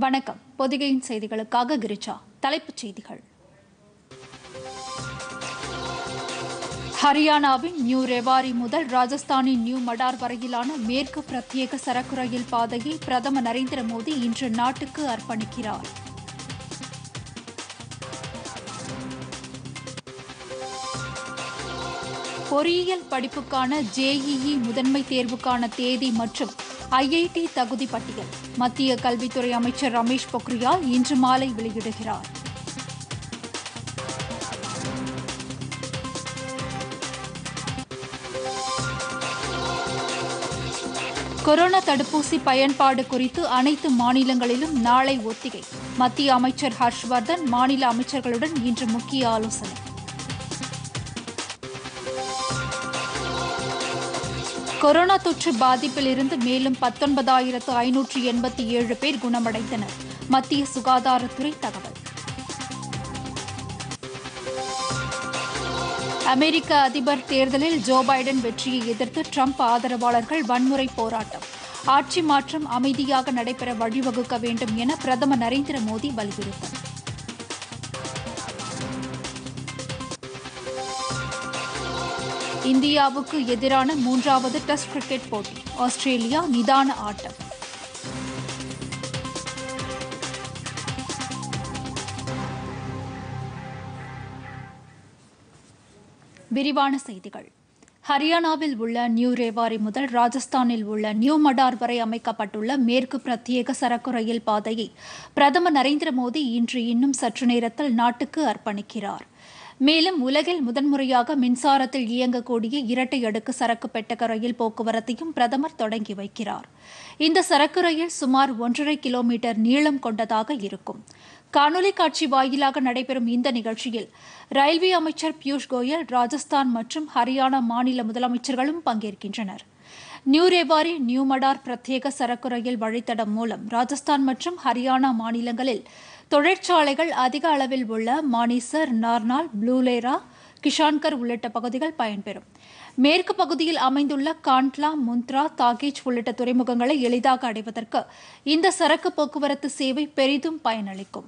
வணக்கம் பொதிகையின் செய்திகளுக்காக கிரிஜா தலைப்புச் செய்திகள் ஹரியானாவின் நியூ ரெவாரி முதல் ராஜஸ்தானின் நியூ மடார் வரையிலான மேற்கு பிரத்யேக சரக்கு ரயில் பாதையை பிரதமர் நரேந்திர மோடி இன்று நாட்டுக்கு அர்ப்பணிக்கிறார் பொறியியல் படிப்புக்கான ஜேஇஇ முதன்மை தேர்வுக்கான தேதி மற்றும் ஐஐடி தகுதி பட்டியல் மத்திய கல்வித்துறை அமைச்சர் ரமேஷ் பொக்ரியால் இன்று மாலை வெளியிடுகிறார் கொரோனா தடுப்பூசி பயன்பாடு குறித்து அனைத்து மாநிலங்களிலும் நாளை ஒத்திகை மத்திய அமைச்சர் ஹர்ஷ்வர்தன் மாநில அமைச்சர்களுடன் இன்று முக்கிய ஆலோசனை கொரோனா தொற்று பாதிப்பில் இருந்து மேலும் பத்தொன்பதாயிரத்து ஐநூற்று எண்பத்தி ஏழு பேர் குணமடைந்தனர் மத்திய சுகாதாரத்துறை தகவல் அமெரிக்க அதிபர் தேர்தலில் ஜோ பைடன் வெற்றியை எதிர்த்து ட்ரம்ப் ஆதரவாளர்கள் வன்முறை போராட்டம் ஆட்சி மாற்றம் அமைதியாக நடைபெற வழிவகுக்க வேண்டும் என பிரதமர் நரேந்திர மோடி வலியுறுத்தல் இந்தியாவுக்கு எதிரான மூன்றாவது டெஸ்ட் கிரிக்கெட் போட்டி ஆஸ்திரேலியா நிதான ஆட்டம் விரிவான செய்திகள் ஹரியானாவில் உள்ள நியூ ரேவாரி முதல் ராஜஸ்தானில் உள்ள நியூ மடார் வரை அமைக்கப்பட்டுள்ள மேற்கு பிரத்யேக சரக்கு ரயில் பாதையை பிரதமர் நரேந்திர மோடி இன்று இன்னும் சற்று நேரத்தில் நாட்டுக்கு அர்ப்பணிக்கிறார் மேலும் உலகில் முதன்முறையாக மின்சாரத்தில் இயங்கக்கூடிய இரட்டை அடுக்கு சரக்கு பெட்டக ரயில் போக்குவரத்தையும் பிரதமர் தொடங்கி வைக்கிறார் இந்த சரக்கு ரயில் சுமார் ஒன்றரை கிலோமீட்டர் நீளம் கொண்டதாக இருக்கும் காணொலி காட்சி வாயிலாக நடைபெறும் இந்த நிகழ்ச்சியில் ரயில்வே அமைச்சர் பியூஷ் கோயல் ராஜஸ்தான் மற்றும் ஹரியானா மாநில முதலமைச்சர்களும் பங்கேற்கின்றனர் நியூ ரேவாரி நியூ மடார் பிரத்யேக சரக்கு ரயில் வழித்தடம் மூலம் ராஜஸ்தான் மற்றும் ஹரியானா மாநிலங்களில் தொழிற்சாலைகள் அதிக அளவில் உள்ள மானிசர் நார்னால் ப்ளூலேரா கிஷான்கர் உள்ளிட்ட பகுதிகள் பயன்பெறும் மேற்கு பகுதியில் அமைந்துள்ள காண்ட்லா முந்த்ரா தாகேஜ் உள்ளிட்ட துறைமுகங்களை எளிதாக அடைவதற்கு இந்த சரக்கு போக்குவரத்து சேவை பெரிதும் பயனளிக்கும்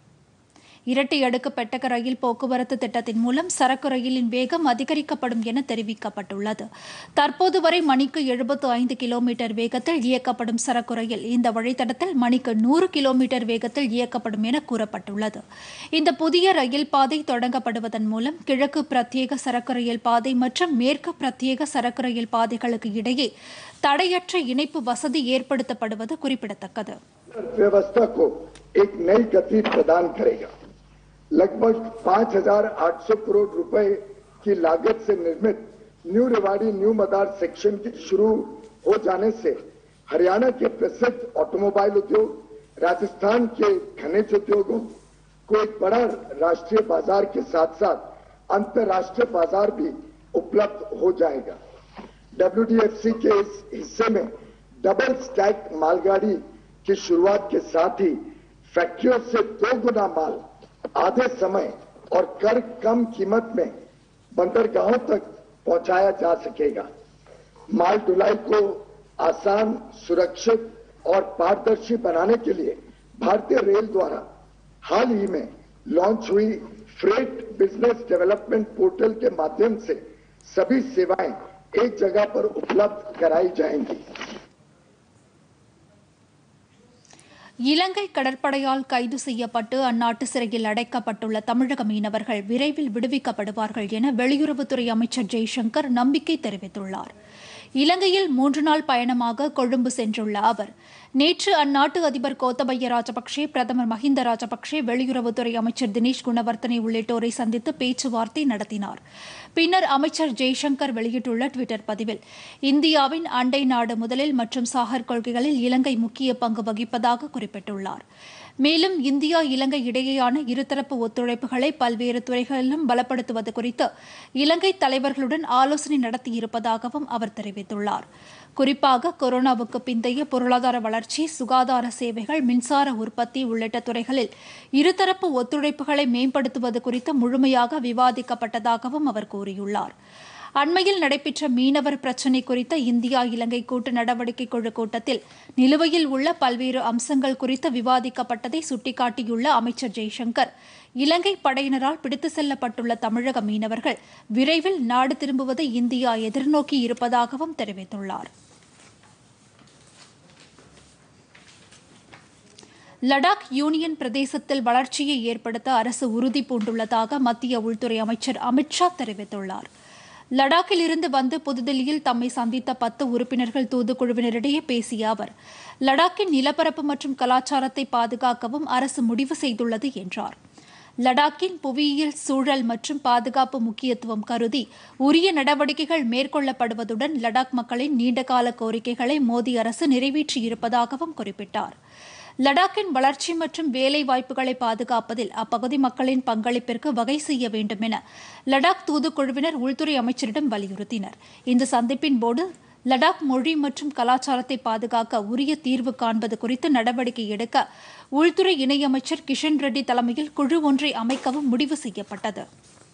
இரட்டை அடுக்கு பெட்டக ரயில் போக்குவரத்து திட்டத்தின் மூலம் சரக்கு ரயிலின் வேகம் அதிகரிக்கப்படும் என தெரிவிக்கப்பட்டுள்ளது தற்போது வரை மணிக்கு எழுபத்து ஐந்து கிலோமீட்டர் வேகத்தில் இயக்கப்படும் சரக்கு ரயில் இந்த வழித்தடத்தில் மணிக்கு நூறு கிலோமீட்டர் வேகத்தில் இயக்கப்படும் என கூறப்பட்டுள்ளது இந்த புதிய ரயில் பாதை தொடங்கப்படுவதன் மூலம் கிழக்கு பிரத்யேக சரக்கு ரயில் பாதை மற்றும் மேற்கு பிரத்யேக சரக்கு ரயில் பாதைகளுக்கு இடையே தடையற்ற இணைப்பு வசதி ஏற்படுத்தப்படுவது குறிப்பிடத்தக்கது व्यवस्था को एक नई गति प्रदान करेगा लगभग 5,800 करोड़ रुपए की लागत से निर्मित new Rewari new Madar section के शुरू हो जाने से हरियाणा के प्रसिद्ध ऑटोमोबाइल उद्योग राजस्थान के खनिज उद्योगों को एक बड़ा राष्ट्रीय बाजार के साथ साथ अंतर्राष्ट्रीय बाजार भी उपलब्ध हो जाएगा डब्ल्यूडीएफसी के इस हिस्से में डबल स्टैक मालगाड़ी की शुरुआत के साथ ही फैक्ट्रियों से दो गुना माल आधे समय और कर कम कीमत में बंदरगाहों तक पहुंचाया जा सकेगा माल ढुलाई को आसान सुरक्षित और पारदर्शी बनाने के लिए भारतीय रेल द्वारा हाल ही में लॉन्च हुई फ्रेट बिजनेस डेवलपमेंट पोर्टल के माध्यम से सभी सेवाएं एक जगह पर उपलब्ध कराई जाएंगी இலங்கை கடற்படையால் கைது செய்யப்பட்டு அந்நாட்டு சிறையில் அடைக்கப்பட்டுள்ள தமிழக மீனவர்கள் விரைவில் விடுவிக்கப்படுவார்கள் என வெளியுறவுத்துறை அமைச்சர் ஜெய்சங்கர் நம்பிக்கை தெரிவித்துள்ளார் இலங்கையில் மூன்று நாள் பயணமாக கொழும்பு சென்றுள்ள அவர் நேற்று அந்நாட்டு அதிபர் கோத்தபய ராஜபக்சே பிரதமர் மஹிந்த ராஜபக்சே வெளியுறவுத்துறை அமைச்சர் தினேஷ் குணவர்த்தனை உள்ளிட்டோரை சந்தித்து பேச்சுவார்த்தை நடத்தினார் பின்னர் அமைச்சர் ஜெய்சங்கர் வெளியிட்டுள்ள டுவிட்டர் பதிவில் இந்தியாவின் அண்டை நாடு முதலில் மற்றும் சாகர் கொள்கைகளில் இலங்கை முக்கிய பங்கு வகிப்பதாக குறிப்பிட்டுள்ளார் மேலும் இந்தியா இலங்கை இடையேயான இருதரப்பு ஒத்துழைப்புகளை பல்வேறு துறைகளிலும் பலப்படுத்துவது குறித்து இலங்கை தலைவர்களுடன் ஆலோசனை நடத்தியிருப்பதாகவும் அவர் தெரிவித்துள்ளார் குறிப்பாக கொரோனாவுக்கு பிந்தைய பொருளாதார வளர்ச்சி சுகாதார சேவைகள் மின்சார உற்பத்தி உள்ளிட்ட துறைகளில் இருதரப்பு ஒத்துழைப்புகளை மேம்படுத்துவது குறித்து முழுமையாக விவாதிக்கப்பட்டதாகவும் அவர் கூறியுள்ளார் அண்மையில் நடைபெற்ற மீனவர் பிரச்சினை குறித்த இந்தியா இலங்கை கூட்டு நடவடிக்கை குழு கூட்டத்தில் நிலுவையில் உள்ள பல்வேறு அம்சங்கள் குறித்து விவாதிக்கப்பட்டதை சுட்டிக்காட்டியுள்ள அமைச்சர் ஜெய்சங்கர் இலங்கை படையினரால் பிடித்து செல்லப்பட்டுள்ள தமிழக மீனவர்கள் விரைவில் நாடு திரும்புவதை இந்தியா எதிர்நோக்கி இருப்பதாகவும் தெரிவித்துள்ளார் லடாக் யூனியன் பிரதேசத்தில் வளர்ச்சியை ஏற்படுத்த அரசு உறுதி பூண்டுள்ளதாக மத்திய உள்துறை அமைச்சர் அமித்ஷா தெரிவித்துள்ளார் லடாக்கில் இருந்து வந்து புதுதில்லியில் தம்மை சந்தித்த பத்து உறுப்பினர்கள் தூதுக்குழுவினரிடையே பேசிய அவர் லடாக்கின் நிலப்பரப்பு மற்றும் கலாச்சாரத்தை பாதுகாக்கவும் அரசு முடிவு செய்துள்ளது என்றார் லடாக்கின் புவியியல் சூழல் மற்றும் பாதுகாப்பு முக்கியத்துவம் கருதி உரிய நடவடிக்கைகள் மேற்கொள்ளப்படுவதுடன் லடாக் மக்களின் நீண்டகால கோரிக்கைகளை மோடி அரசு நிறைவேற்றியிருப்பதாகவும் குறிப்பிட்டார் லடாக்கின் வளர்ச்சி மற்றும் வேலை வாய்ப்புகளை பாதுகாப்பதில் அப்பகுதி மக்களின் பங்களிப்பிற்கு வகை செய்ய வேண்டும் என லடாக் தூதுக்குழுவினர் உள்துறை அமைச்சரிடம் வலியுறுத்தினர் இந்த சந்திப்பின் போது லடாக் மொழி மற்றும் கலாச்சாரத்தை பாதுகாக்க உரிய தீர்வு காண்பது குறித்து நடவடிக்கை எடுக்க உள்துறை இணையமைச்சர் கிஷன் ரெட்டி தலைமையில் குழு ஒன்றை அமைக்கவும் முடிவு செய்யப்பட்டது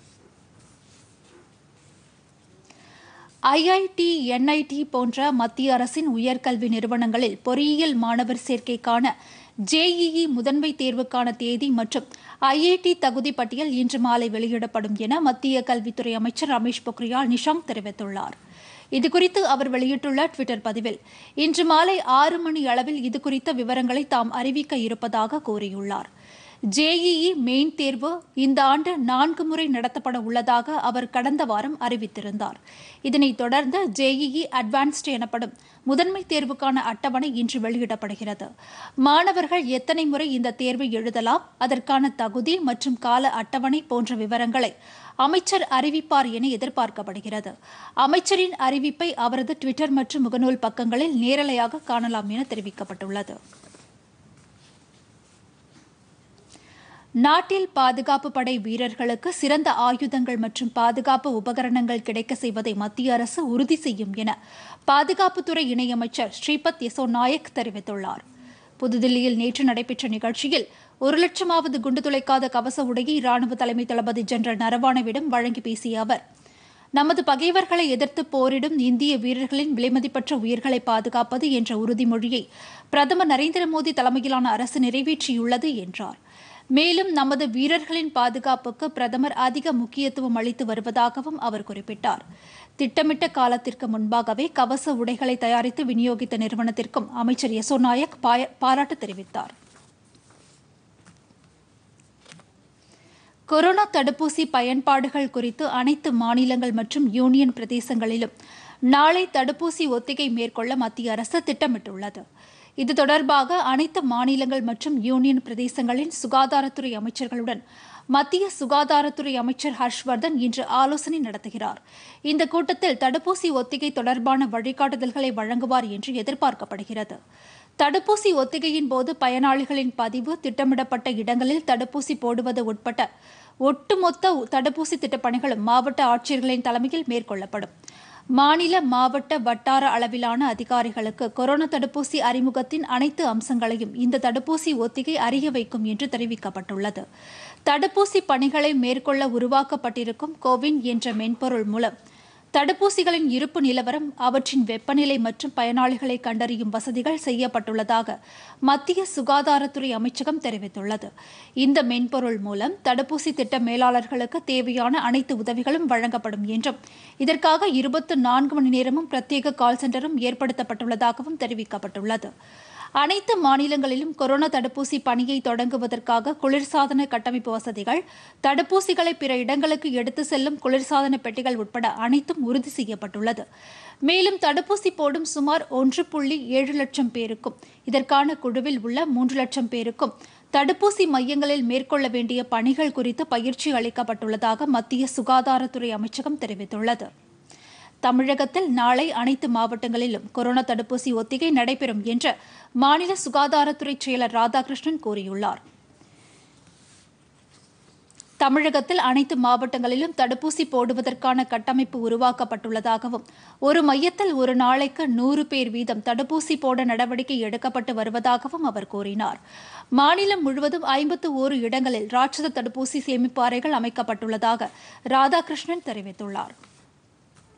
ஐஐடி என்ஐடி போன்ற மத்திய அரசின் உயர்கல்வி நிறுவனங்களில் பொறியியல் மாணவர் சேர்க்கைக்கான ஜேஇஇ முதன்மை தேர்வுக்கான தேதி மற்றும் ஐஐடி தகுதி பட்டியல் இன்று மாலை வெளியிடப்படும் என மத்திய கல்வித்துறை அமைச்சர் ரமேஷ் பொக்ரியால் நிஷாங்க் தெரிவித்துள்ளார் இதுகுறித்து அவர் வெளியிட்டுள்ள டுவிட்டர் பதிவில் இன்று மாலை ஆறு மணி அளவில் இதுகுறித்த விவரங்களை தாம் அறிவிக்க இருப்பதாக கூறியுள்ளார் ஜேஇஇ மெயின் தேர்வு இந்த ஆண்டு நான்கு முறை நடத்தப்பட உள்ளதாக அவர் கடந்த வாரம் அறிவித்திருந்தார் இதனைத் தொடர்ந்து ஜேஇஇ அட்வான்ஸ்டு எனப்படும் முதன்மை தேர்வுக்கான அட்டவணை இன்று வெளியிடப்படுகிறது மாணவர்கள் எத்தனை முறை இந்த தேர்வை எழுதலாம் அதற்கான தகுதி மற்றும் கால அட்டவணை போன்ற விவரங்களை அமைச்சர் அறிவிப்பார் என எதிர்பார்க்கப்படுகிறது அமைச்சரின் அறிவிப்பை அவரது டுவிட்டர் மற்றும் முகநூல் பக்கங்களில் நேரலையாக காணலாம் என தெரிவிக்கப்பட்டுள்ளது நாட்டில் பாதுகாப்பு படை வீரர்களுக்கு சிறந்த ஆயுதங்கள் மற்றும் பாதுகாப்பு உபகரணங்கள் கிடைக்க செய்வதை மத்திய அரசு உறுதி செய்யும் என பாதுகாப்புத்துறை இணையமைச்சர் ஸ்ரீபத் யசோ நாயக் தெரிவித்துள்ளார் புதுதில்லியில் நேற்று நடைபெற்ற நிகழ்ச்சியில் ஒரு லட்சமாவது குண்டு துளைக்காத கவச உடையை ராணுவ தலைமை தளபதி ஜெனரல் நரவானவிடம் வழங்கி பேசிய அவர் நமது பகைவர்களை எதிர்த்து போரிடும் இந்திய வீரர்களின் விலைமதிப்பற்ற உயிர்களை பாதுகாப்பது என்ற உறுதிமொழியை பிரதமர் நரேந்திர மோடி தலைமையிலான அரசு நிறைவேற்றியுள்ளது என்றார் மேலும் நமது வீரர்களின் பாதுகாப்புக்கு பிரதமர் அதிக முக்கியத்துவம் அளித்து வருவதாகவும் அவர் குறிப்பிட்டார் திட்டமிட்ட காலத்திற்கு முன்பாகவே கவச உடைகளை தயாரித்து விநியோகித்த நிறுவனத்திற்கும் அமைச்சர் யசோ நாயக் பாராட்டு தெரிவித்தார் கொரோனா தடுப்பூசி பயன்பாடுகள் குறித்து அனைத்து மாநிலங்கள் மற்றும் யூனியன் பிரதேசங்களிலும் நாளை தடுப்பூசி ஒத்திகை மேற்கொள்ள மத்திய அரசு திட்டமிட்டுள்ளது இது தொடர்பாக அனைத்து மாநிலங்கள் மற்றும் யூனியன் பிரதேசங்களின் சுகாதாரத்துறை அமைச்சர்களுடன் மத்திய சுகாதாரத்துறை அமைச்சர் ஹர்ஷ்வர்தன் இன்று ஆலோசனை நடத்துகிறார் இந்த கூட்டத்தில் தடுப்பூசி ஒத்திகை தொடர்பான வழிகாட்டுதல்களை வழங்குவார் என்று எதிர்பார்க்கப்படுகிறது தடுப்பூசி ஒத்திகையின் போது பயனாளிகளின் பதிவு திட்டமிடப்பட்ட இடங்களில் தடுப்பூசி போடுவது உட்பட்ட ஒட்டுமொத்த தடுப்பூசி திட்டப் பணிகளும் மாவட்ட ஆட்சியர்களின் தலைமையில் மேற்கொள்ளப்படும் மாநில மாவட்ட வட்டார அளவிலான அதிகாரிகளுக்கு கொரோனா தடுப்பூசி அறிமுகத்தின் அனைத்து அம்சங்களையும் இந்த தடுப்பூசி ஒத்திகை அறிய வைக்கும் என்று தெரிவிக்கப்பட்டுள்ளது தடுப்பூசி பணிகளை மேற்கொள்ள உருவாக்கப்பட்டிருக்கும் கோவின் என்ற மென்பொருள் மூலம் தடுப்பூசிகளின் இருப்பு நிலவரம் அவற்றின் வெப்பநிலை மற்றும் பயனாளிகளை கண்டறியும் வசதிகள் செய்யப்பட்டுள்ளதாக மத்திய சுகாதாரத்துறை அமைச்சகம் தெரிவித்துள்ளது இந்த மென்பொருள் மூலம் தடுப்பூசி திட்ட மேலாளர்களுக்கு தேவையான அனைத்து உதவிகளும் வழங்கப்படும் என்றும் இதற்காக இருபத்தி நான்கு மணி நேரமும் பிரத்யேக கால் சென்டரும் ஏற்படுத்தப்பட்டுள்ளதாகவும் தெரிவிக்கப்பட்டுள்ளது அனைத்து மாநிலங்களிலும் கொரோனா தடுப்பூசி பணியை தொடங்குவதற்காக குளிர்சாதன கட்டமைப்பு வசதிகள் தடுப்பூசிகளை பிற இடங்களுக்கு எடுத்து செல்லும் குளிர்சாதன பெட்டிகள் உட்பட அனைத்தும் உறுதி செய்யப்பட்டுள்ளது மேலும் தடுப்பூசி போடும் சுமார் ஒன்று புள்ளி ஏழு லட்சம் பேருக்கும் இதற்கான குழுவில் உள்ள மூன்று லட்சம் பேருக்கும் தடுப்பூசி மையங்களில் மேற்கொள்ள வேண்டிய பணிகள் குறித்து பயிற்சி அளிக்கப்பட்டுள்ளதாக மத்திய சுகாதாரத்துறை அமைச்சகம் தெரிவித்துள்ளது தமிழகத்தில் நாளை அனைத்து மாவட்டங்களிலும் கொரோனா தடுப்பூசி ஒத்திகை நடைபெறும் என்று மாநில சுகாதாரத்துறை செயலர் ராதாகிருஷ்ணன் கூறியுள்ளார் தமிழகத்தில் அனைத்து மாவட்டங்களிலும் தடுப்பூசி போடுவதற்கான கட்டமைப்பு உருவாக்கப்பட்டுள்ளதாகவும் ஒரு மையத்தில் ஒரு நாளைக்கு நூறு பேர் வீதம் தடுப்பூசி போட நடவடிக்கை எடுக்கப்பட்டு வருவதாகவும் அவர் கூறினார் மாநிலம் முழுவதும் ஐம்பத்து ஓரு இடங்களில் ராட்சத தடுப்பூசி சேமிப்பு அறைகள் அமைக்கப்பட்டுள்ளதாக ராதாகிருஷ்ணன் தெரிவித்துள்ளார்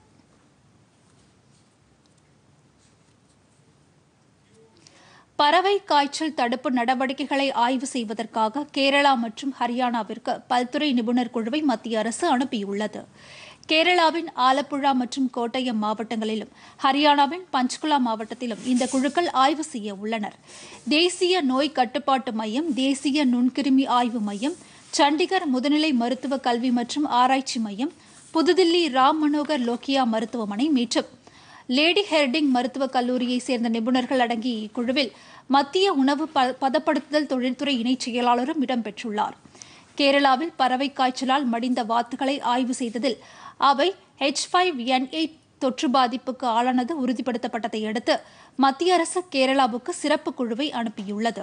பறவை காய்ச்சல் தடுப்பு நடவடிக்கைகளை ஆய்வு செய்வதற்காக கேரளா மற்றும் ஹரியானாவிற்கு பல்துறை நிபுணர் குழுவை மத்திய அரசு அனுப்பியுள்ளது கேரளாவின் ஆலப்புழா மற்றும் கோட்டயம் மாவட்டங்களிலும் ஹரியானாவின் பஞ்ச்குலா மாவட்டத்திலும் இந்த குழுக்கள் ஆய்வு செய்ய உள்ளனர் தேசிய நோய் கட்டுப்பாட்டு மையம் தேசிய நுண்கிருமி ஆய்வு மையம் சண்டிகர் முதுநிலை மருத்துவ கல்வி மற்றும் ஆராய்ச்சி மையம் புதுதில்லி ராம் மனோகர் லோக்கியா மருத்துவமனை மற்றும் லேடி ஹெர்டிங் மருத்துவக் கல்லூரியைச் சேர்ந்த நிபுணர்கள் அடங்கிய இக்குழுவில் மத்திய உணவு ப- பதப்படுத்துதல் தொழில்துறை இணைச் செயலாளரும் இடம்பெற்றுள்ளார் கேரளாவில் பறவை காய்ச்சலால் மடிந்த வாத்துகளை ஆய்வு செய்ததில் அவை ஹெச் ஃபைவ் என் எயிட் தொற்று பாதிப்புக்கு ஆளானது உறுதிப்படுத்தப்பட்டதை அடுத்து மத்திய அரசு கேரளாவுக்கு சிறப்பு குழுவை அனுப்பியுள்ளது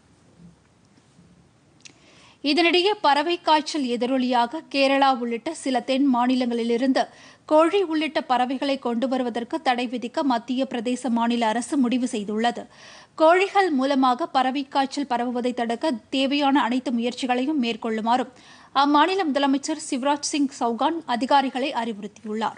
இதனிடையே பறவை காய்ச்சல் எதிரொலியாக கேரளா உள்ளிட்ட சில தென் மாநிலங்களிலிருந்து கோழி உள்ளிட்ட பறவைகளை கொண்டு வருவதற்கு தடை விதிக்க மத்திய பிரதேச மாநில அரசு முடிவு செய்துள்ளது கோழிகள் மூலமாக பறவை காய்ச்சல் பரவுவதை தடுக்க தேவையான அனைத்து முயற்சிகளையும் மேற்கொள்ளுமாறும் அம்மாநில முதலமைச்சர் சிவராஜ் சிங் சௌகான் அதிகாரிகளை அறிவுறுத்தியுள்ளார்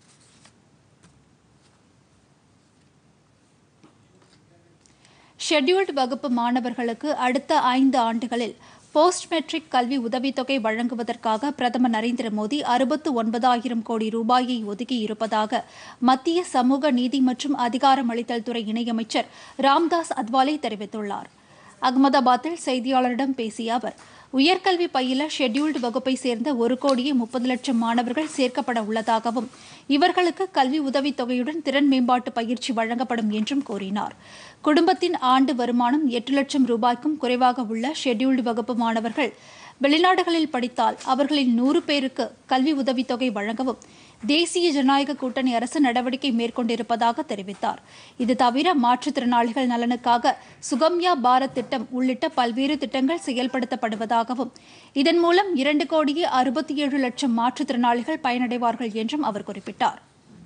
ஷெட்யூல்டு வகுப்பு மாணவர்களுக்கு அடுத்த ஐந்து ஆண்டுகளில் போஸ்ட் மெட்ரிக் கல்வி உதவித்தொகை வழங்குவதற்காக பிரதமர் நரேந்திர மோடி அறுபத்து ஒன்பதாயிரம் கோடி ரூபாயை ஒதுக்கி இருப்பதாக மத்திய சமூக நீதி மற்றும் அதிகாரமளித்தல் துறை இணையமைச்சர் ராம்தாஸ் அத்வாலே தெரிவித்துள்ளார் அகமதாபாத்தில் செய்தியாளரிடம் பேசிய அவர் உயர்கல்வி பயில ஷெட்யூல்டு வகுப்பை சேர்ந்த ஒரு கோடியே முப்பது லட்சம் மாணவர்கள் சேர்க்கப்பட உள்ளதாகவும் இவர்களுக்கு கல்வி உதவித் தொகையுடன் திறன் மேம்பாட்டு பயிற்சி வழங்கப்படும் என்றும் கூறினார் குடும்பத்தின் ஆண்டு வருமானம் எட்டு லட்சம் ரூபாய்க்கும் குறைவாக உள்ள ஷெட்யூல்டு வகுப்பு மாணவர்கள் வெளிநாடுகளில் படித்தால் அவர்களில் நூறு பேருக்கு கல்வி உதவித்தொகை வழங்கவும் தேசிய ஜனநாயக கூட்டணி அரசு நடவடிக்கை மேற்கொண்டிருப்பதாக தெரிவித்தார் இது தவிர மாற்றுத்திறனாளிகள் நலனுக்காக சுகம்யா பாரத் திட்டம் உள்ளிட்ட பல்வேறு திட்டங்கள் செயல்படுத்தப்படுவதாகவும் இதன் மூலம் இரண்டு கோடியே அறுபத்தி ஏழு லட்சம் மாற்றுத்திறனாளிகள் பயனடைவார்கள் என்றும் அவர் குறிப்பிட்டார்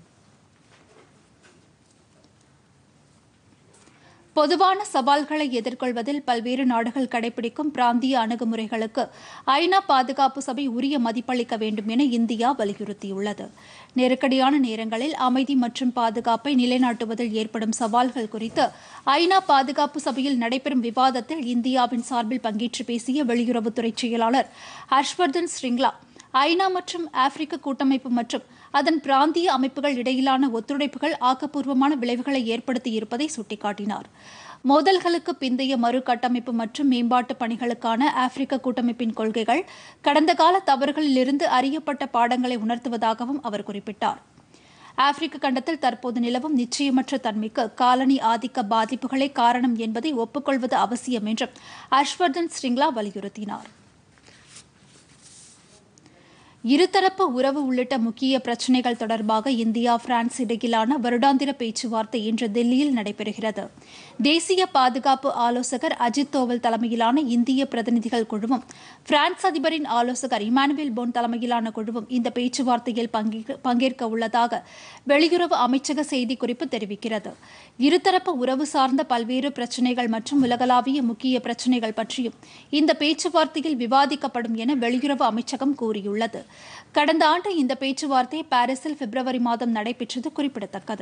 பொதுவான சவால்களை எதிர்கொள்வதில் பல்வேறு நாடுகள் கடைபிடிக்கும் பிராந்திய அணுகுமுறைகளுக்கு ஐநா பாதுகாப்பு சபை உரிய மதிப்பளிக்க வேண்டும் என இந்தியா வலியுறுத்தியுள்ளது நெருக்கடியான நேரங்களில் அமைதி மற்றும் பாதுகாப்பை நிலைநாட்டுவதில் ஏற்படும் சவால்கள் குறித்து ஐநா பாதுகாப்பு சபையில் நடைபெறும் விவாதத்தில் இந்தியாவின் சார்பில் பங்கேற்று பேசிய வெளியுறவுத்துறை செயலாளர் ஹர்ஷ்வர்தன் ஸ்ரிங்லா ஐநா மற்றும் ஆப்பிரிக்க கூட்டமைப்பு மற்றும் அதன் பிராந்திய அமைப்புகள் இடையிலான ஒத்துழைப்புகள் ஆக்கப்பூர்வமான விளைவுகளை ஏற்படுத்தி இருப்பதை சுட்டிக்காட்டினார் மோதல்களுக்கு பிந்தைய மறுகட்டமைப்பு மற்றும் மேம்பாட்டு பணிகளுக்கான ஆப்பிரிக்க கூட்டமைப்பின் கொள்கைகள் கடந்த கால தவறுகளிலிருந்து அறியப்பட்ட பாடங்களை உணர்த்துவதாகவும் அவர் குறிப்பிட்டார் ஆப்பிரிக்க கண்டத்தில் தற்போது நிலவும் நிச்சயமற்ற தன்மைக்கு காலனி ஆதிக்க பாதிப்புகளே காரணம் என்பதை ஒப்புக்கொள்வது அவசியம் என்றும் ஹர்ஷ்வர்தன் ஸ்ரிங்லா வலியுறுத்தினார் இருதரப்பு உறவு உள்ளிட்ட முக்கிய பிரச்சினைகள் தொடர்பாக இந்தியா பிரான்ஸ் இடையிலான வருடாந்திர பேச்சுவார்த்தை இன்று தில்லியில் நடைபெறுகிறது தேசிய பாதுகாப்பு ஆலோசகர் அஜித் தோவல் தலைமையிலான இந்திய பிரதிநிதிகள் குழுவும் பிரான்ஸ் அதிபரின் ஆலோசகர் இமானுவேல் போன் தலைமையிலான குழுவும் இந்த பேச்சுவார்த்தையில் பங்கேற்க- பங்கேற்க உள்ளதாக வெளியுறவு அமைச்சக செய்திக்குறிப்பு தெரிவிக்கிறது இருதரப்பு உறவு சார்ந்த பல்வேறு பிரச்சினைகள் மற்றும் உலகளாவிய முக்கிய பிரச்சினைகள் பற்றியும் இந்த பேச்சுவார்த்தையில் விவாதிக்கப்படும் என வெளியுறவு அமைச்சகம் கூறியுள்ளது கடந்த ஆண்டு இந்த பேச்சுவார்த்தை பாரிஸில் பிப்ரவரி மாதம் நடைபெற்றது குறிப்பிடத்தக்கது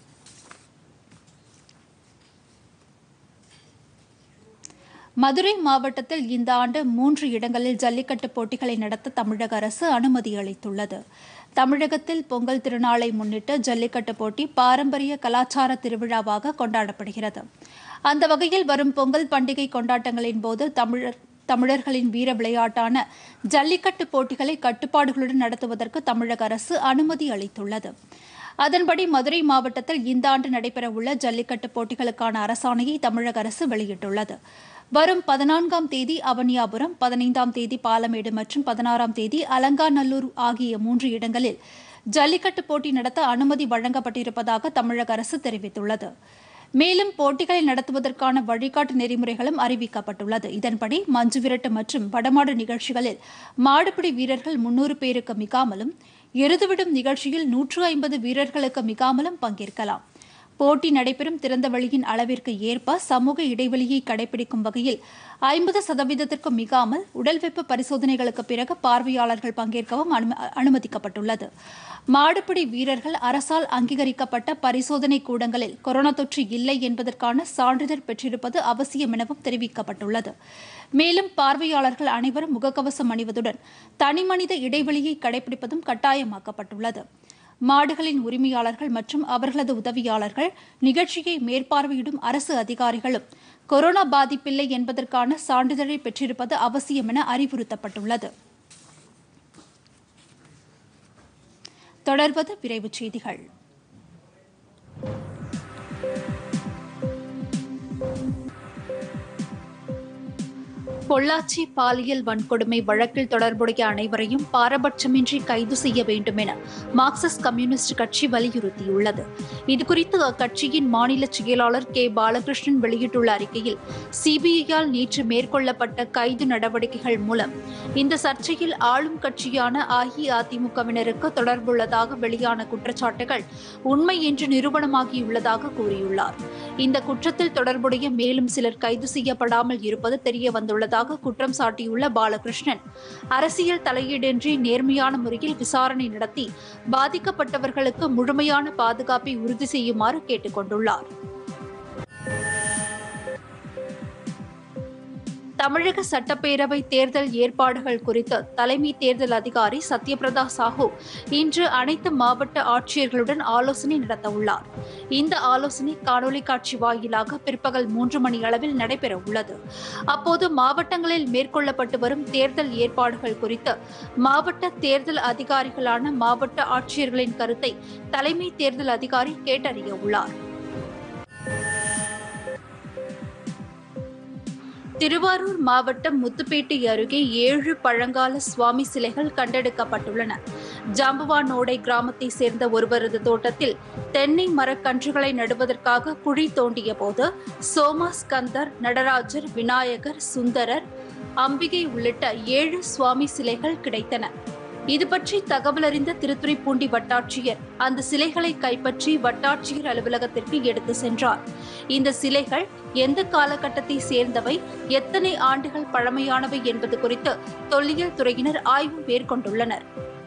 மதுரை மாவட்டத்தில் இந்த ஆண்டு மூன்று இடங்களில் ஜல்லிக்கட்டு போட்டிகளை நடத்த தமிழக அரசு அனுமதி அளித்துள்ளது தமிழகத்தில் பொங்கல் திருநாளை முன்னிட்டு ஜல்லிக்கட்டு போட்டி பாரம்பரிய கலாச்சார திருவிழாவாக கொண்டாடப்படுகிறது அந்த வகையில் வரும் பொங்கல் பண்டிகை கொண்டாட்டங்களின் போது தமிழர் தமிழர்களின் வீர விளையாட்டான ஜல்லிக்கட்டு போட்டிகளை கட்டுப்பாடுகளுடன் நடத்துவதற்கு தமிழக அரசு அனுமதி அளித்துள்ளது அதன்படி மதுரை மாவட்டத்தில் இந்த ஆண்டு நடைபெறவுள்ள ஜல்லிக்கட்டு போட்டிகளுக்கான அரசாணையை தமிழக அரசு வெளியிட்டுள்ளது வரும் பதினான்காம் தேதி அவனியாபுரம் பதினைந்தாம் தேதி பாலமேடு மற்றும் பதினாறாம் தேதி அலங்காநல்லூர் ஆகிய மூன்று இடங்களில் ஜல்லிக்கட்டு போட்டி நடத்த அனுமதி வழங்கப்பட்டிருப்பதாக தமிழக அரசு தெரிவித்துள்ளது மேலும் போட்டிகளை நடத்துவதற்கான வழிகாட்டு நெறிமுறைகளும் அறிவிக்கப்பட்டுள்ளது இதன்படி மஞ்சு விரட்டு மற்றும் வடமாடு நிகழ்ச்சிகளில் மாடுபிடி வீரர்கள் முன்னூறு பேருக்கு மிகாமலும் எருதுவிடும் நிகழ்ச்சியில் நூற்று ஐம்பது வீரர்களுக்கு மிகாமலும் பங்கேற்கலாம் போட்டி நடைபெறும் திறந்த வெளியின் அளவிற்கு ஏற்ப சமூக இடைவெளியை கடைபிடிக்கும் வகையில் ஐம்பது சதவீதத்திற்கும் மிகாமல் உடல் வெப்ப பரிசோதனைகளுக்கு பிறகு பார்வையாளர்கள் பங்கேற்கவும் அனும- அனுமதிக்கப்பட்டுள்ளது மாடுபிடி வீரர்கள் அரசால் அங்கீகரிக்கப்பட்ட பரிசோதனை கூடங்களில் கொரோனா தொற்று இல்லை என்பதற்கான சான்றிதழ் பெற்றிருப்பது அவசியம் எனவும் தெரிவிக்கப்பட்டுள்ளது மேலும் பார்வையாளர்கள் அனைவரும் முகக்கவசம் அணிவதுடன் தனிமனித இடைவெளியை கடைபிடிப்பதும் கட்டாயமாக்கப்பட்டுள்ளது மாடுகளின் உரிமையாளர்கள் மற்றும் அவர்களது உதவியாளர்கள் நிகழ்ச்சியை மேற்பார்வையிடும் அரசு அதிகாரிகளும் கொரோனா பாதிப்பில்லை என்பதற்கான சான்றிதழை பெற்றிருப்பது அவசியம் என அறிவுறுத்தப்பட்டுள்ளது தொடர்வது விரைவுச் செய்திகள் பொள்ளாச்சி பாலியல் வன்கொடுமை வழக்கில் தொடர்புடைய அனைவரையும் பாரபட்சமின்றி கைது செய்ய வேண்டும் என மார்க்சிஸ்ட் கம்யூனிஸ்ட் கட்சி வலியுறுத்தியுள்ளது இதுகுறித்து அக்கட்சியின் மாநில செயலாளர் கே பாலகிருஷ்ணன் வெளியிட்டுள்ள அறிக்கையில் சிபிஐயால் நேற்று மேற்கொள்ளப்பட்ட கைது நடவடிக்கைகள் மூலம் இந்த சர்ச்சையில் ஆளும் கட்சியான அஇஅதிமுகவினருக்கு தொடர்புள்ளதாக வெளியான குற்றச்சாட்டுகள் உண்மை என்று நிரூபணமாகியுள்ளதாக கூறியுள்ளார் இந்த குற்றத்தில் தொடர்புடைய மேலும் சிலர் கைது செய்யப்படாமல் இருப்பது தெரிய வந்துள்ளதாக குற்றம் சாட்டியுள்ள பாலகிருஷ்ணன் அரசியல் தலையீடின்றி நேர்மையான முறையில் விசாரணை நடத்தி பாதிக்கப்பட்டவர்களுக்கு முழுமையான பாதுகாப்பை உறுதி செய்யுமாறு கேட்டுக் கொண்டுள்ளார் தமிழக சட்டப்பேரவை தேர்தல் ஏற்பாடுகள் குறித்து தலைமை தேர்தல் அதிகாரி சத்யபிரதா சாஹூ இன்று அனைத்து மாவட்ட ஆட்சியர்களுடன் ஆலோசனை நடத்தவுள்ளார் இந்த ஆலோசனை காணொலி காட்சி வாயிலாக பிற்பகல் மூன்று மணி அளவில் நடைபெற உள்ளது அப்போது மாவட்டங்களில் மேற்கொள்ளப்பட்டு வரும் தேர்தல் ஏற்பாடுகள் குறித்து மாவட்ட தேர்தல் அதிகாரிகளான மாவட்ட ஆட்சியர்களின் கருத்தை தலைமை தேர்தல் அதிகாரி கேட்டறிய உள்ளார் திருவாரூர் மாவட்டம் முத்துப்பேட்டை அருகே ஏழு பழங்கால சுவாமி சிலைகள் கண்டெடுக்கப்பட்டுள்ளன ஜாம்பவானோடை கிராமத்தை சேர்ந்த ஒருவரது தோட்டத்தில் தென்னை மரக்கன்றுகளை நடுவதற்காக குழி தோண்டிய போது சோமாஸ்கந்தர் நடராஜர் விநாயகர் சுந்தரர் அம்பிகை உள்ளிட்ட ஏழு சுவாமி சிலைகள் கிடைத்தன இது பற்றி தகவல் அறிந்த திருத்துறைப்பூண்டி வட்டாட்சியர் அந்த சிலைகளை கைப்பற்றி வட்டாட்சியர் அலுவலகத்திற்கு எடுத்து சென்றார் இந்த சிலைகள் எந்த காலகட்டத்தை சேர்ந்தவை எத்தனை ஆண்டுகள் பழமையானவை என்பது குறித்து தொல்லியல் துறையினர் ஆய்வு மேற்கொண்டுள்ளனர்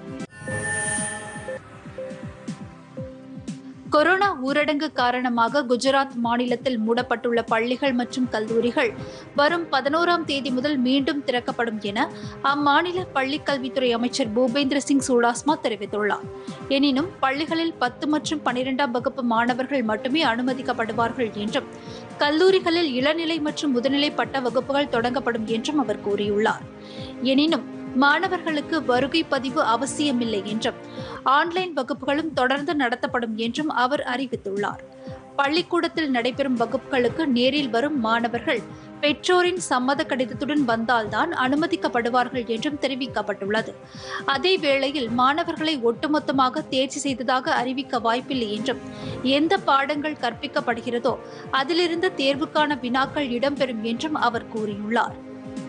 கொரோனா ஊரடங்கு காரணமாக குஜராத் மாநிலத்தில் மூடப்பட்டுள்ள பள்ளிகள் மற்றும் கல்லூரிகள் வரும் பதினோராம் தேதி முதல் மீண்டும் திறக்கப்படும் என அம்மாநில பள்ளிக்கல்வித்துறை அமைச்சர் பூபேந்திர சிங் சூடாஸ்மா தெரிவித்துள்ளார் எனினும் பள்ளிகளில் பத்து மற்றும் பனிரெண்டாம் வகுப்பு மாணவர்கள் மட்டுமே அனுமதிக்கப்படுவார்கள் என்றும் கல்லூரிகளில் இளநிலை மற்றும் முதுநிலை பட்ட வகுப்புகள் தொடங்கப்படும் என்றும் அவர் கூறியுள்ளார் எனினும் மாணவர்களுக்கு வருகை பதிவு அவசியமில்லை என்றும் ஆன்லைன் வகுப்புகளும் தொடர்ந்து நடத்தப்படும் என்றும் அவர் அறிவித்துள்ளார் பள்ளிக்கூடத்தில் நடைபெறும் வகுப்புகளுக்கு நேரில் வரும் மாணவர்கள் பெற்றோரின் சம்மத கடிதத்துடன் வந்தால்தான் அனுமதிக்கப்படுவார்கள் என்றும் தெரிவிக்கப்பட்டுள்ளது அதே வேளையில் மாணவர்களை ஒட்டுமொத்தமாக தேர்ச்சி செய்ததாக அறிவிக்க வாய்ப்பில்லை என்றும் எந்த பாடங்கள் கற்பிக்கப்படுகிறதோ அதிலிருந்து தேர்வுக்கான வினாக்கள் இடம்பெறும் என்றும் அவர் கூறியுள்ளார்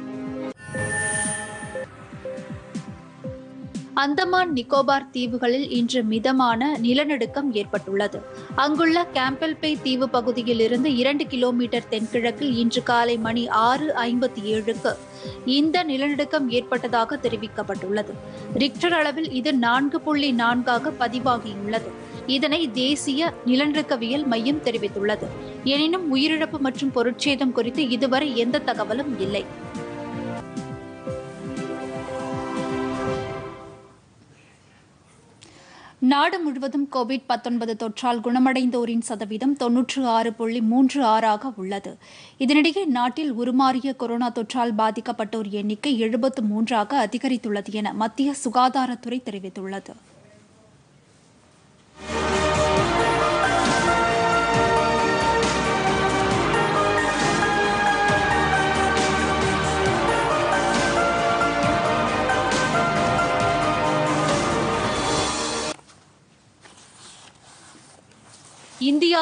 அந்தமான் நிக்கோபார் தீவுகளில் இன்று மிதமான நிலநடுக்கம் ஏற்பட்டுள்ளது அங்குள்ள கேம்பல்பே தீவு பகுதியில் இருந்து இரண்டு கிலோமீட்டர் தென்கிழக்கில் இன்று காலை மணி ஆறு ஐம்பத்தி ஏழுக்கு இந்த நிலநடுக்கம் ஏற்பட்டதாக தெரிவிக்கப்பட்டுள்ளது ரிக்டர் அளவில் இது நான்கு புள்ளி நான்காக பதிவாகியுள்ளது இதனை தேசிய நிலநடுக்கவியல் மையம் தெரிவித்துள்ளது எனினும் உயிரிழப்பு மற்றும் பொருட்சேதம் குறித்து இதுவரை எந்த தகவலும் இல்லை நாடு முழுவதும் கோவிட் 19 தொற்றால் குணமடைந்தோரின் சதவீதம் தொன்னூற்று ஆறு புள்ளி மூன்று ஆறாக உள்ளது இதனிடையே நாட்டில் உருமாறிய கொரோனா தொற்றால் பாதிக்கப்பட்டோர் எண்ணிக்கை எழுபத்து மூன்றாக அதிகரித்துள்ளது என மத்திய சுகாதாரத்துறை தெரிவித்துள்ளது இந்தியாவில்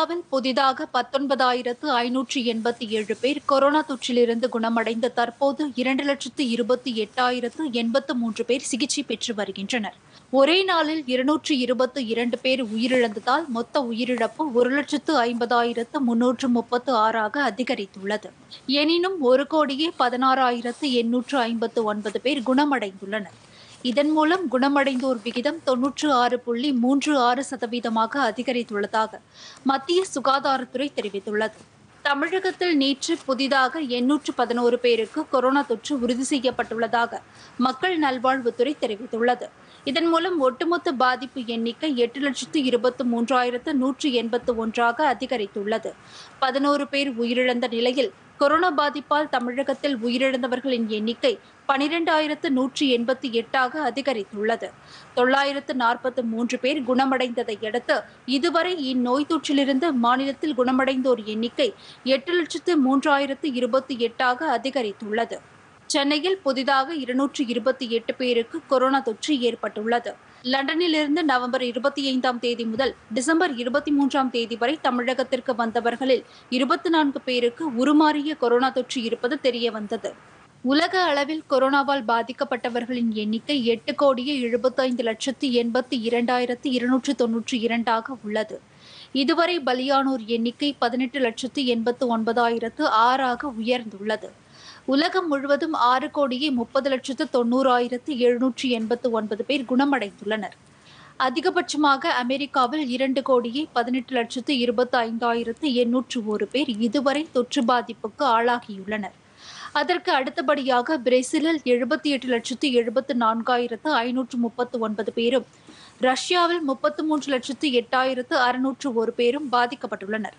இந்தியாவில் புதிதாக பத்தொன்பதாயிரத்து ஐநூற்றி எண்பத்தி ஏழு பேர் கொரோனா தொற்றிலிருந்து குணமடைந்து தற்போது இரண்டு லட்சத்து இருபத்தி எட்டாயிரத்து எண்பத்து மூன்று பேர் சிகிச்சை பெற்று வருகின்றனர் ஒரே நாளில் இருநூற்று இருபத்து இரண்டு பேர் உயிரிழந்ததால் மொத்த உயிரிழப்பு ஒரு லட்சத்து ஐம்பதாயிரத்து முன்னூற்று முப்பத்து ஆறாக அதிகரித்துள்ளது எனினும் ஒரு கோடியே பதினாறாயிரத்து எண்ணூற்று ஐம்பத்து ஒன்பது பேர் குணமடைந்துள்ளனர் இதன் மூலம் குணமடைந்தோர் விகிதம் தொன்னூற்று ஆறு புள்ளி மூன்று ஆறு சதவீதமாக அதிகரித்துள்ளதாக மத்திய சுகாதாரத்துறை தெரிவித்துள்ளது தமிழகத்தில் நேற்று புதிதாக எண்ணூற்று பதினோரு பேருக்கு கொரோனா தொற்று உறுதி செய்யப்பட்டுள்ளதாக மக்கள் நல்வாழ்வுத்துறை தெரிவித்துள்ளது இதன் மூலம் ஒட்டுமொத்த பாதிப்பு எண்ணிக்கை எட்டு லட்சத்து இருபத்து மூன்றாயிரத்து நூற்று எண்பத்து ஒன்றாக அதிகரித்துள்ளது பதினோரு பேர் உயிரிழந்த நிலையில் கொரோனா பாதிப்பால் தமிழகத்தில் உயிரிழந்தவர்களின் எண்ணிக்கை பனிரெண்டாயிரத்து நூற்றி எண்பத்தி எட்டாக அதிகரித்துள்ளது தொள்ளாயிரத்து நாற்பத்து மூன்று பேர் குணமடைந்ததை அடுத்து இதுவரை இந்நோய் தொற்றிலிருந்து மாநிலத்தில் குணமடைந்தோர் எண்ணிக்கை எட்டு லட்சத்து மூன்றாயிரத்து இருபத்தி எட்டாக அதிகரித்துள்ளது சென்னையில் புதிதாக இருநூற்று இருபத்தி எட்டு பேருக்கு கொரோனா தொற்று ஏற்பட்டுள்ளது லண்டனிலிருந்து நவம்பர் இருபத்தி ஐந்தாம் தேதி முதல் டிசம்பர் இருபத்தி மூன்றாம் தேதி வரை தமிழகத்திற்கு வந்தவர்களில் இருபத்தி நான்கு பேருக்கு உருமாறிய கொரோனா தொற்று இருப்பது தெரியவந்தது உலக அளவில் கொரோனாவால் பாதிக்கப்பட்டவர்களின் எண்ணிக்கை எட்டு கோடியே எழுபத்தைந்து லட்சத்து எண்பத்தி இரண்டாயிரத்து இருநூற்று தொன்னூற்றி இரண்டாக உள்ளது இதுவரை பலியானோர் எண்ணிக்கை பதினெட்டு லட்சத்து எண்பத்து ஒன்பதாயிரத்து ஆறாக உயர்ந்துள்ளது உலகம் முழுவதும் ஆறு கோடியே முப்பது லட்சத்து தொண்ணூறாயிரத்து எழுநூற்றி எண்பத்து ஒன்பது பேர் குணமடைந்துள்ளனர் அதிகபட்சமாக அமெரிக்காவில் இரண்டு கோடியே பதினெட்டு லட்சத்து இருபத்தி ஐந்தாயிரத்து எண்ணூற்று ஒரு பேர் இதுவரை தொற்று பாதிப்புக்கு ஆளாகியுள்ளனர் அதற்கு அடுத்தபடியாக பிரேசிலில் எழுபத்தி எட்டு லட்சத்து எழுபத்து நான்காயிரத்து ஐநூற்று முப்பத்து ஒன்பது பேரும் ரஷ்யாவில் முப்பத்து மூன்று லட்சத்து எட்டாயிரத்து அறுநூற்று ஒரு பேரும் பாதிக்கப்பட்டுள்ளனர்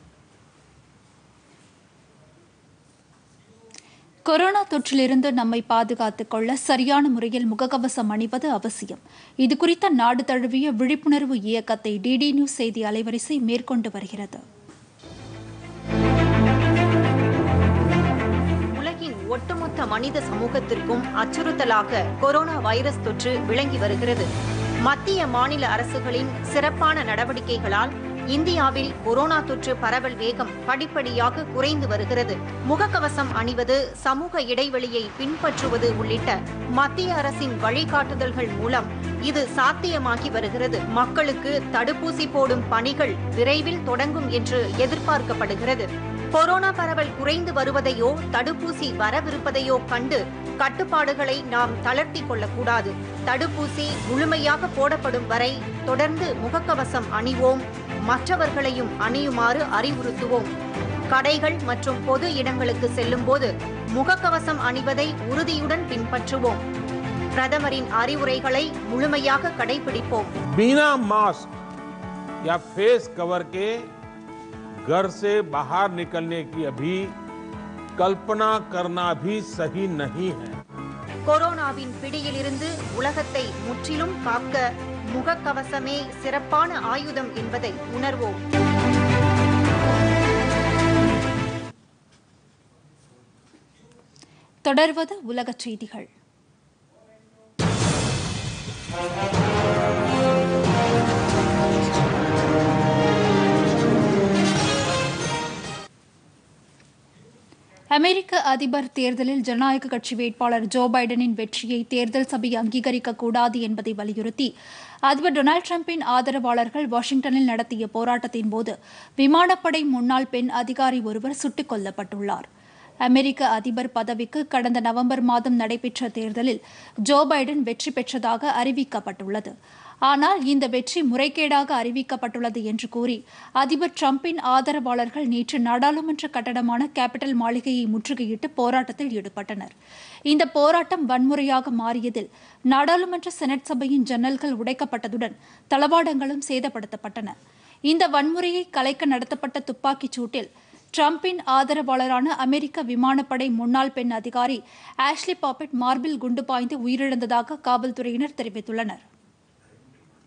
கொரோனா தொற்றிலிருந்து நம்மை பாதுகாத்துக் கொள்ள சரியான முறையில் முகக்கவசம் அணிவது அவசியம் இது குறித்த நாடு தழுவிய விழிப்புணர்வு இயக்கத்தை டிடி நியூஸ் செய்தி அலைவரிசை மேற்கொண்டு வருகிறது உலகின் ஒட்டுமொத்த மனித சமூகத்திற்கும் அச்சுறுத்தலாக கொரோனா வைரஸ் தொற்று விளங்கி வருகிறது மத்திய மாநில அரசுகளின் சிறப்பான நடவடிக்கைகளால் இந்தியாவில் கொரோனா தொற்று பரவல் வேகம் படிப்படியாக குறைந்து வருகிறது முகக்கவசம் அணிவது சமூக இடைவெளியை பின்பற்றுவது உள்ளிட்ட மத்திய அரசின் வழிகாட்டுதல்கள் மூலம் இது சாத்தியமாகி வருகிறது மக்களுக்கு தடுப்பூசி போடும் பணிகள் விரைவில் தொடங்கும் என்று எதிர்பார்க்கப்படுகிறது கொரோனா பரவல் குறைந்து வருவதையோ தடுப்பூசி வரவிருப்பதையோ கண்டு கட்டுப்பாடுகளை நாம் தளர்த்தி கொள்ளக்கூடாது தடுப்பூசி முழுமையாக போடப்படும் வரை தொடர்ந்து முகக்கவசம் அணிவோம் மற்றவர்களையும் அணியுமாறு அறிவுறுத்துவோம் கடைகள் மற்றும் பொது இடங்களுக்கு செல்லும்போது முகக்கவசம் அணிவதை உறுதியுடன் பின்பற்றுவோம் பிரதமரின் அறிவுரைகளை முழுமையாக கடைபிடிப்போம் बिना मास्क या फेस कवर के घर से बाहर निकलने की अभी कल्पना करना भी सही नहीं है கொரோனாவின் பிடியிலிருந்து உலகத்தை முற்றிலும் காக்க முகக்கவசமே சிறப்பான ஆயுதம் என்பதை உணர்வோம் தொடர்வது உலகச் செய்திகள் அமெரிக்க அதிபர் தேர்தலில் ஜனநாயக கட்சி வேட்பாளர் ஜோ பைடனின் வெற்றியை தேர்தல் சபை அங்கீகரிக்க கூடாது என்பதை வலியுறுத்தி அதிபர் டொனால்டு டிரம்பின் ஆதரவாளர்கள் வாஷிங்டனில் நடத்திய போராட்டத்தின் போது விமானப்படை முன்னாள் பெண் அதிகாரி ஒருவர் சுட்டுக் கொல்லப்பட்டுள்ளார் அமெரிக்க அதிபர் பதவிக்கு கடந்த நவம்பர் மாதம் நடைபெற்ற தேர்தலில் ஜோ பைடன் வெற்றி பெற்றதாக அறிவிக்கப்பட்டுள்ளது ஆனால் இந்த வெற்றி முறைகேடாக அறிவிக்கப்பட்டுள்ளது என்று கூறி அதிபர் டிரம்பின் ஆதரவாளர்கள் நேற்று நாடாளுமன்ற கட்டடமான கேபிட்டல் மாளிகையை முற்றுகையிட்டு போராட்டத்தில் ஈடுபட்டனர் இந்த போராட்டம் வன்முறையாக மாறியதில் நாடாளுமன்ற செனட் சபையின் ஜன்னல்கள் உடைக்கப்பட்டதுடன் தளவாடங்களும் சேதப்படுத்தப்பட்டன இந்த வன்முறையை கலைக்க நடத்தப்பட்ட துப்பாக்கிச் சூட்டில் டிரம்பின் ஆதரவாளரான அமெரிக்க விமானப்படை முன்னாள் பெண் அதிகாரி ஆஷ்லி பாப்பெட் மார்பில் குண்டு பாய்ந்து உயிரிழந்ததாக காவல்துறையினர் தெரிவித்துள்ளனர்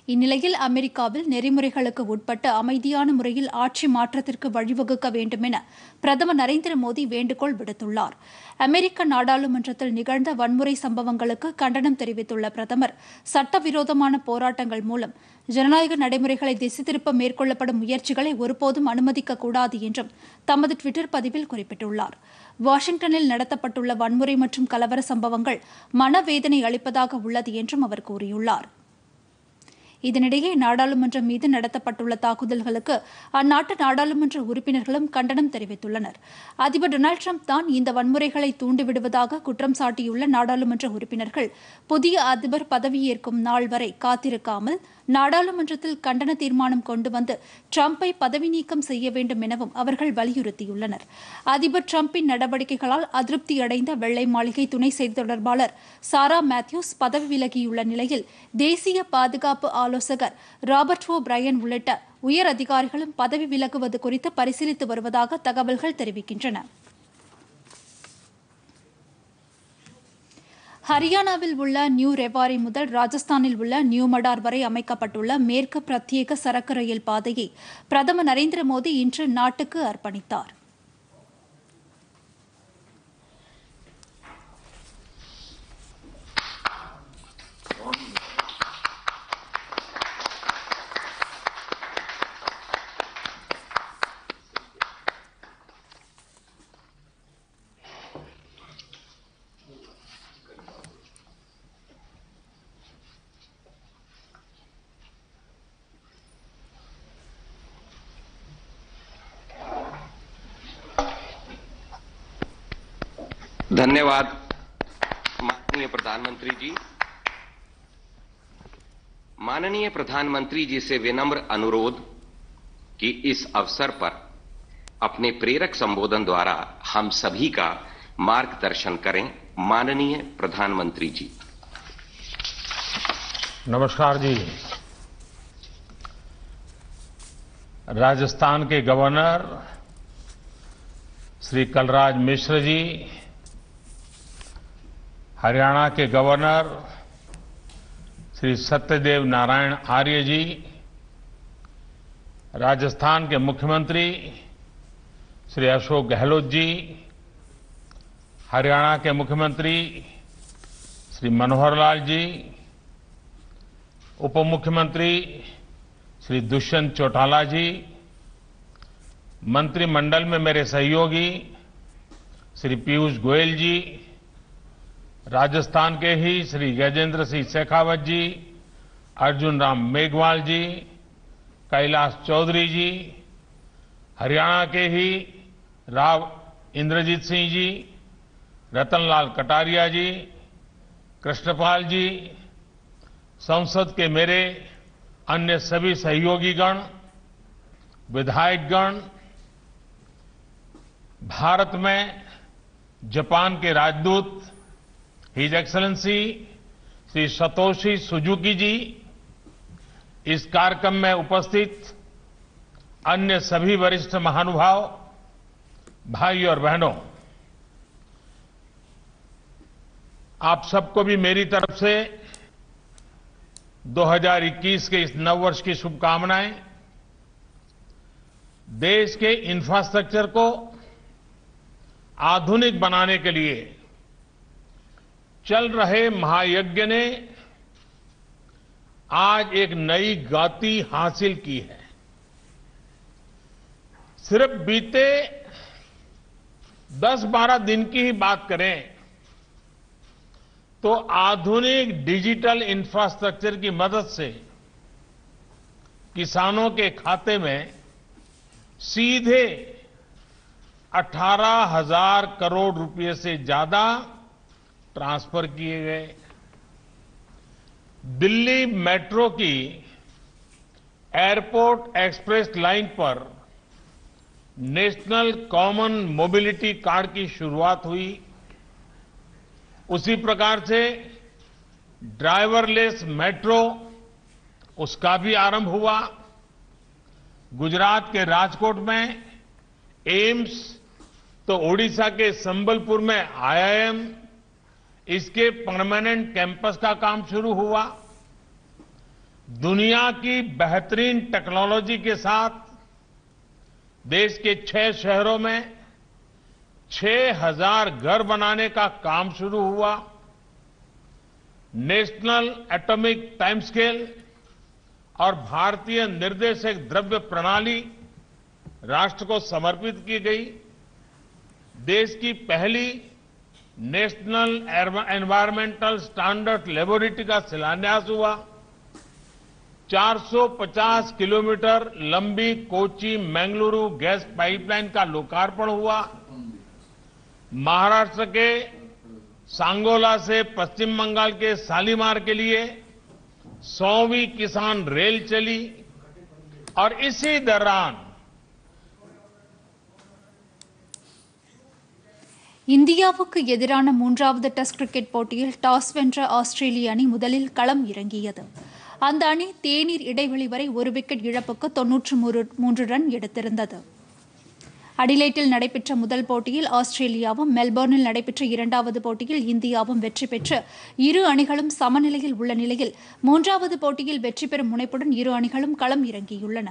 இந்நிலையில் அமெரிக்காவில் நெறிமுறைகளுக்கு உட்பட்டு அமைதியான முறையில் ஆட்சி மாற்றத்திற்கு வழிவகுக்க வேண்டும் என பிரதமர் நரேந்திர மோடி வேண்டுகோள் விடுத்துள்ளார் அமெரிக்க நாடாளுமன்றத்தில் நிகழ்ந்த வன்முறை சம்பவங்களுக்கு கண்டனம் தெரிவித்துள்ள பிரதமர் சட்டவிரோதமான போராட்டங்கள் மூலம் ஜனநாயக நடைமுறைகளை திசை திருப்ப மேற்கொள்ளப்படும் முயற்சிகளை ஒருபோதும் அனுமதிக்கக்கூடாது என்றும் தமது டுவிட்டர் பதிவில் குறிப்பிட்டுள்ளார் வாஷிங்டனில் நடத்தப்பட்டுள்ள வன்முறை மற்றும் கலவர சம்பவங்கள் மனவேதனை அளிப்பதாக உள்ளது என்றும் அவர் கூறியுள்ளார் இதனிடையே நாடாளுமன்றம் மீது நடத்தப்பட்டுள்ள தாக்குதல்களுக்கு அந்நாட்டு நாடாளுமன்ற உறுப்பினர்களும் கண்டனம் தெரிவித்துள்ளனர் அதிபர் டொனால்டு ட்ரம்ப் தான் இந்த வன்முறைகளை தூண்டிவிடுவதாக குற்றம் சாட்டியுள்ள நாடாளுமன்ற உறுப்பினர்கள் புதிய அதிபர் பதவியேற்கும் நாள் வரை காத்திருக்காமல் நாடாளுமன்றத்தில் கண்டன தீர்மானம் கொண்டு வந்து ட்ரம்பை பதவி நீக்கம் செய்ய வேண்டும் எனவும் அவர்கள் வலியுறுத்தியுள்ளனர் அதிபர் ட்ரம்பின் நடவடிக்கைகளால் அதிருப்தியடைந்த வெள்ளை மாளிகை துணை செய்தி தொடர்பாளர் சாரா மேத்யூஸ் பதவி விலகியுள்ள நிலையில் தேசிய பாதுகாப்பு ஆலோசகர் ராபர்ட் ஓ பிரையன் உள்ளிட்ட உயர் அதிகாரிகளும் பதவி விலகுவது குறித்து பரிசீலித்து வருவதாக தகவல்கள் தெரிவிக்கின்றன ஹரியானாவில் உள்ள நியூ ரெவாரி முதல் ராஜஸ்தானில் உள்ள நியூ மடார் வரை அமைக்கப்பட்டுள்ள மேற்கு பிரத்யேக சரக்கு ரயில் பாதையை பிரதமர் நரேந்திர மோடி இன்று நாட்டுக்கு அர்ப்பணித்தார் धन्यवाद माननीय प्रधानमंत्री जी माननीय प्रधानमंत्री जी से विनम्र अनुरोध कि इस अवसर पर अपने प्रेरक संबोधन द्वारा हम सभी का मार्गदर्शन करें माननीय प्रधानमंत्री जी नमस्कार जी राजस्थान के गवर्नर श्री कलराज मिश्र जी हरियाणा के गवर्नर श्री सत्यदेव नारायण आर्य जी राजस्थान के मुख्यमंत्री श्री अशोक गहलोत जी हरियाणा के मुख्यमंत्री श्री मनोहर लाल जी उप मुख्यमंत्री श्री दुष्यंत चौटाला जी मंत्रिमंडल में मेरे सहयोगी श्री पीयूष गोयल जी राजस्थान के ही श्री गजेंद्र सिंह शेखावत जी अर्जुन राम मेघवाल जी कैलाश चौधरी जी हरियाणा के ही राव इंद्रजीत सिंह जी रतनलाल कटारिया जी कृष्णपाल जी संसद के मेरे अन्य सभी सहयोगीगण विधायकगण भारत में जापान के राजदूत His Excellency Shri Satoshi Suzuki ji इस कार्यक्रम में उपस्थित अन्य सभी वरिष्ठ महानुभाव भाई और बहनों आप सबको भी मेरी तरफ से 2021 के इस नव वर्ष की शुभकामनाएं देश के इंफ्रास्ट्रक्चर को आधुनिक बनाने के लिए चल रहे महायज्ञ ने आज एक नई गति हासिल की है सिर्फ बीते 10-12 दिन की ही बात करें तो आधुनिक डिजिटल इंफ्रास्ट्रक्चर की मदद से किसानों के खाते में सीधे 18,000 करोड़ रुपए से ज्यादा ट्रांसफर किए गए दिल्ली मेट्रो की एयरपोर्ट एक्सप्रेस लाइन पर नेशनल कॉमन मोबिलिटी कार्ड की शुरुआत हुई उसी प्रकार से ड्राइवरलेस मेट्रो उसका भी आरंभ हुआ गुजरात के राजकोट में एम्स तो ओडिशा के संबलपुर में आईआईएम इसके परमानेंट कैंपस का काम शुरू हुआ दुनिया की बेहतरीन टेक्नोलॉजी के साथ देश के छह शहरों में छह हजार घर बनाने का काम शुरू हुआ नेशनल एटॉमिक टाइम स्केल और भारतीय निर्देशक द्रव्य प्रणाली राष्ट्र को समर्पित की गई देश की पहली नेशनल एनवायरमेंटल स्टैंडर्ड लेबोरेटरी का शिलान्यास हुआ 450 किलोमीटर लंबी कोची मंगलुरु गैस पाइपलाइन का लोकार्पण हुआ महाराष्ट्र के सांगोला से पश्चिम बंगाल के शालीमार के लिए सौवीं किसान रेल चली और इसी दौरान இந்தியாவுக்கு எதிரான மூன்றாவது டெஸ்ட் கிரிக்கெட் போட்டியில் டாஸ் வென்ற ஆஸ்திரேலிய அணி முதலில் களம் இறங்கியது அந்த அணி தேநீர் இடைவெளி வரை ஒரு விக்கெட் இழப்புக்கு தொன்னூற்று மூன்று ரன் எடுத்திருந்தது அடிலைட்டில் நடைபெற்ற முதல் போட்டியில் ஆஸ்திரேலியாவும் மெல்போர்னில் நடைபெற்ற இரண்டாவது போட்டியில் இந்தியாவும் வெற்றி பெற்று இரு அணிகளும் சமநிலையில் உள்ள நிலையில் மூன்றாவது போட்டியில் வெற்றி பெறும் முனைப்புடன் இரு அணிகளும் களம் இறங்கியுள்ளன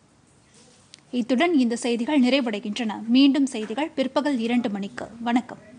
இத்துடன் இந்த செய்திகள் நிறைவடைகின்றன மீண்டும் செய்திகள் பிற்பகல் இரண்டு மணிக்கு வணக்கம்